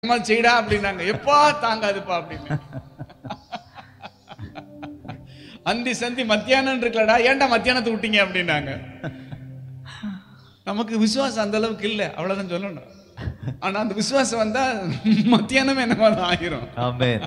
அம்மா செய்டா அப்படின்னாங்க எப்பா தாங்காதுப்பா அப்படின்னு அந்தி சந்தி மத்தியானம் இருக்கலடா ஏன்டா மத்தியானத்தை விட்டீங்க அப்படின்னாங்க நமக்கு விசுவாசம் அந்த அளவுக்கு இல்லை அவ்வளவுதான் சொல்லணும் ஆனா அந்த விசுவாசம் வந்தா மத்தியானம் என்னவா தான் ஆகிரும் ஆமென்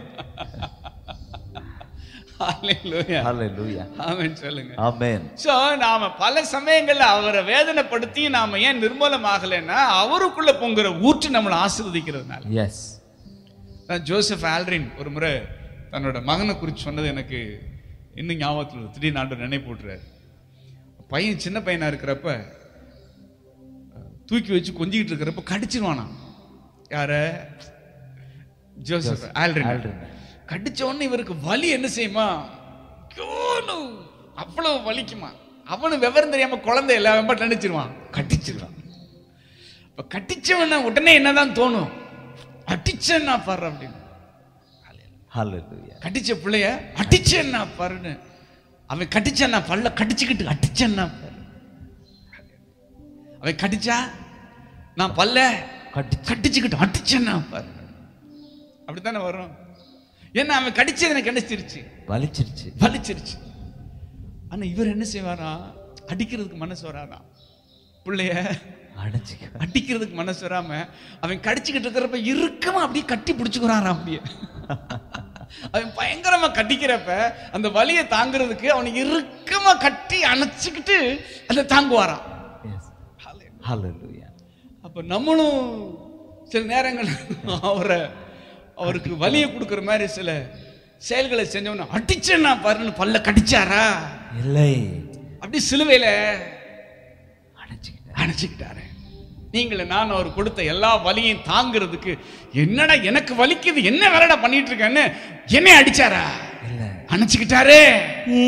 ஹalleluya. ஹalleluya ஆமென் சொல்லுங்க ஆமென் சோ நாம பல சமயங்கள்ல அவரை வேதனைப்படுத்தி நாம ஏன் நிர்மூலமாகலைன்னா அவருக்குள்ள பொங்குற ஊற்று நம்மளை ஆசீர்வதிக்கிறதுனால எஸ் நான் ஜோசப் ஆல்ரின் ஒரு முறை தன்னோட மகனை குறித்து சொன்னது எனக்கு இன்னும் ஞாபகத்தில் இருக்கு. திடீர்னு ஆண்டு நினைப்பு விட்டுறாரு பையன் சின்ன பையனா இருக்கிறப்ப அஹ், தூக்கி வச்சு கொஞ்சிக்கிட்டு இருக்கிறப்ப கடிச்சிருவானா யார ஜோசப் ஆல்ரின் ஆல்ரின். கடிச்ச உடனே இவருக்கு வலி என்ன செய்யுமா ஐயோன்னு அவ்வளவு வலிக்குமா அவனு விவரம் தெரியாம குழந்தை எல்லாம் வெம்ப நினைச்சிருவான் கட்டிச்சிருவான் இப்ப கட்டிச்சவன உடனே என்னதான் தோணும் அடிச்சேன்னா பாரு அப்படின்னு ஹalleluya கட்டிச்ச பிள்ளைய அடிச்சேன்னா பாருன்னு அவன் கடிச்சான்னா பல்ல கடிச்சுக்கிட்டு அடிச்சேன்னா பாரு அவன் கடிச்சா நான் பல்ல கட்டி கடிச்சுக்கிட்டு அடிச்சேன்னா பாரு அப்படித்தானே வரும் ஏன்னா அவன் கடிச்சது எனக்கு கிடைச்சிருச்சு வலிச்சிருச்சு வலிச்சிருச்சு ஆனா இவர் என்ன செய்வாரா அடிக்கிறதுக்கு மனசு வராதா பிள்ளைய அடைச்சிக்க அடிக்கிறதுக்கு மனசு வராம அவன் கடிச்சுக்கிட்டு இருக்கிறப்ப இறுக்கமா அப்படியே கட்டி பிடிச்சுக்கிறாராம் அப்படியே அவன் பயங்கரமா கட்டிக்கிறப்ப அந்த வலியை தாங்குறதுக்கு அவனை இறுக்கமா கட்டி அணைச்சுக்கிட்டு அதை தாங்குவாராம் எஸ் ஹalleluya அப்ப நம்மளும் சில நேரங்கள் அவரை அவருக்கு வலியை கொடுக்குற மாதிரி சில செயல்களை செஞ்சவன அடிச்சேன்னா பாருன்னு பல்ல கடிச்சாரா இல்லை அப்படி சிலுவையில அடைச்சிக்கிட்ட அணைச்சிக்கிட்டாரு நீங்களே நான் அவர் கொடுத்த எல்லா வலியையும் தாங்கிறதுக்கு என்னடா எனக்கு வலிக்குது என்ன வேலைடா பண்ணிட்டு இருக்கேன்னு என்னை அடிச்சாரா இல்லை அணைச்சிக்கிட்டாரே